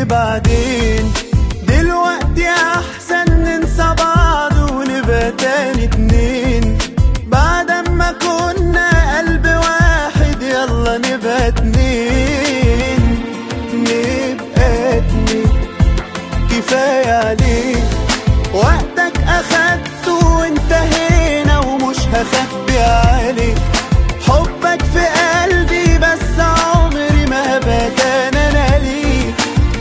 بعدين دلوقتي احسن ننسى بعض ونبقى تاني اتنين بعد ما كنا قلب واحد يلا نبقى اتنين نبقى اتنين كفاية عليك وقتك اخدته وانتهينا ومش هخبي عليك حبك في قلبي بس عمري ما هبقى كان انا ليك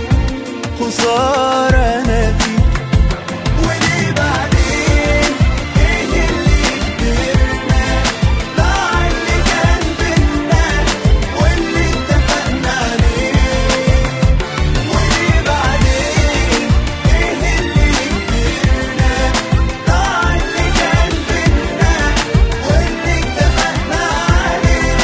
خسارة انا فيك وليه بعدين ايه اللي كبرنا ضاع اللي كان بينا واللي اتفقنا عليه وليه بعدين ايه اللي كبرنا ضاع اللي كان بينا واللي اتفقنا عليه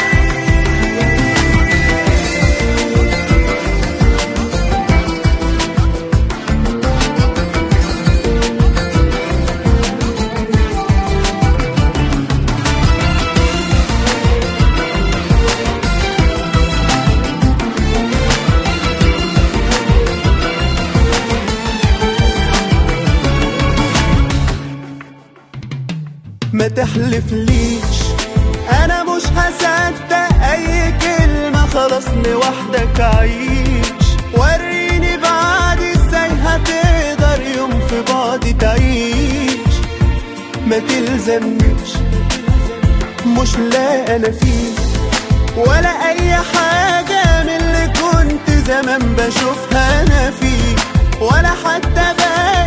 ما تحلفليش انا مش هصدق اي كلمة خلاص لوحدك عيش وريني بعد ازاي هتقدر يوم في بعض تعيش ما تلزمنيش مش لا انا فيه ولا اي حاجة من اللي كنت زمان بشوفها انا فيه ولا حتى بالي